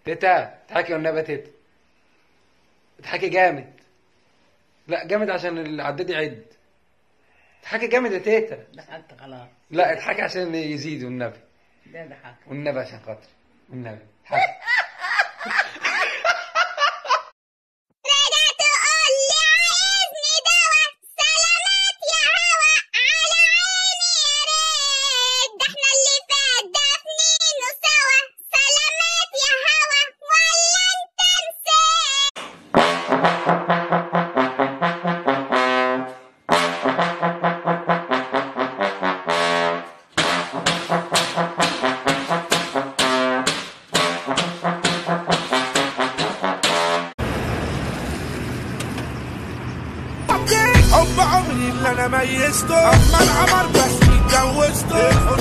تيتا اضحكي والنبي يا تيتا اضحكي جامد لا جامد عشان العداد يعد اضحكي جامد يا تيتا ضحكت خلاص لا اضحكي عشان يزيد والنبي ده ضحك والنبي عشان خاطري والنبي اضحكي رجعت تقول لي عايزني دوا سلامات يا هوا على عيني يا ريت ده احنا اللي فات دافنينه سوا سلامات يا هوا ولا انت نسيت حب عمري اللي انا ميزته اما العمر بس اتجوزته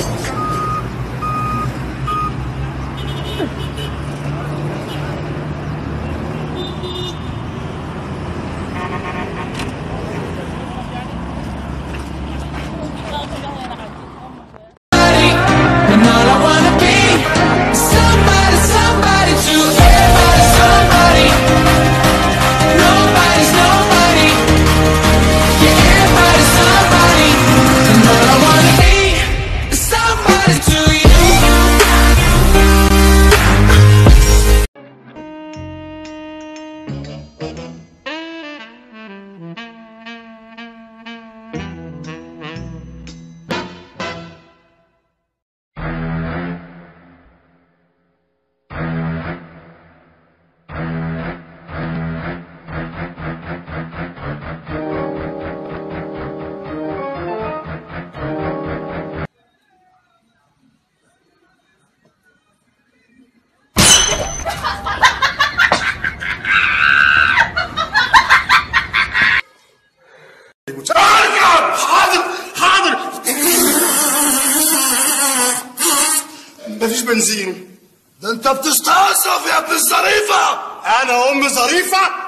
And all I wanna be is somebody, somebody to everybody, somebody. Nobody's nobody. Yeah, everybody's somebody. And all I wanna be is somebody to you. حاضر حاضر مفيش بنزين ده انت بتستقصف يا ابن الظريفة انا ام ظريفة